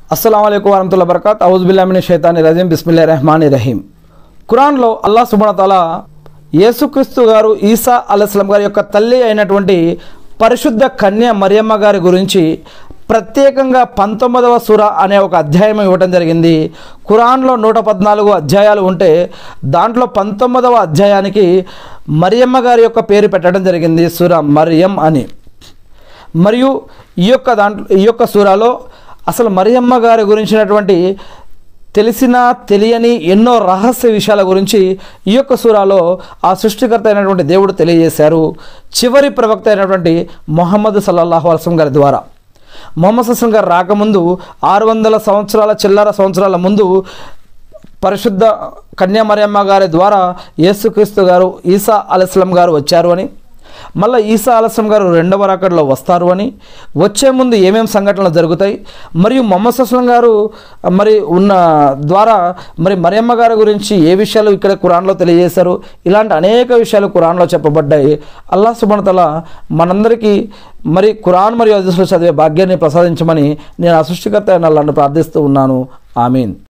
అస్సలం అయికు వరహతుల్లా బరకాత్ ఔజుబిల్లామిని షైతాని రజీం బిస్మిల్లా రెహమాని రహీం ఖురాన్లో అల్లా సుబనతాల యేసుక్రీస్తు గారు ఈసా అలస్లం గారి యొక్క తల్లి అయినటువంటి పరిశుద్ధ కన్య మరియమ్మ గారి గురించి ప్రత్యేకంగా పంతొమ్మిదవ సుర అనే ఒక అధ్యాయం ఇవ్వడం జరిగింది ఖురాన్లో నూట పద్నాలుగు అధ్యాయాలు ఉంటే దాంట్లో పంతొమ్మిదవ అధ్యాయానికి మరియమ్మ గారి యొక్క పేరు పెట్టడం జరిగింది సుర మరియం అని మరియు ఈ యొక్క దాంట్లో ఈ యొక్క సూరాలో అసలు మరియమ్మ గారి గురించినటువంటి తెలిసిన తెలియని ఎన్నో రహస్య విషయాల గురించి ఈ యొక్క సూరాలో ఆ సృష్టికర్త అయినటువంటి దేవుడు తెలియజేశారు చివరి ప్రవక్త అయినటువంటి మొహమ్మద్ సల్లల్లాహు అల్సం గారి ద్వారా మొహమ్మద్ అస్లం గారు రాకముందు ఆరు వందల సంవత్సరాల చిల్లర సంవత్సరాల ముందు పరిశుద్ధ కన్యా మరియమ్మ గారి ద్వారా యేసుక్రీస్తు గారు ఈసా అలస్లం గారు వచ్చారు అని మళ్ళీ ఈసా అలస్లం గారు రెండవ రాకడలో వస్తారు అని వచ్చే ముందు ఏమేం సంఘటనలు జరుగుతాయి మరియు మొహమ్మద్ అస్లం గారు మరి ఉన్న ద్వారా మరి మరియమ్మ గారి గురించి ఏ విషయాలు ఇక్కడ కురాన్లో తెలియజేశారు ఇలాంటి అనేక విషయాలు కురాన్లో చెప్పబడ్డాయి అల్లా సుబనతల మనందరికీ మరి కురాన్ మరియు అదిసులు చదివే భాగ్యాన్ని ప్రసాదించమని నేను ఆ సృష్టికర్త అయిన అల్లాను ప్రార్థిస్తూ ఉన్నాను ఆమీన్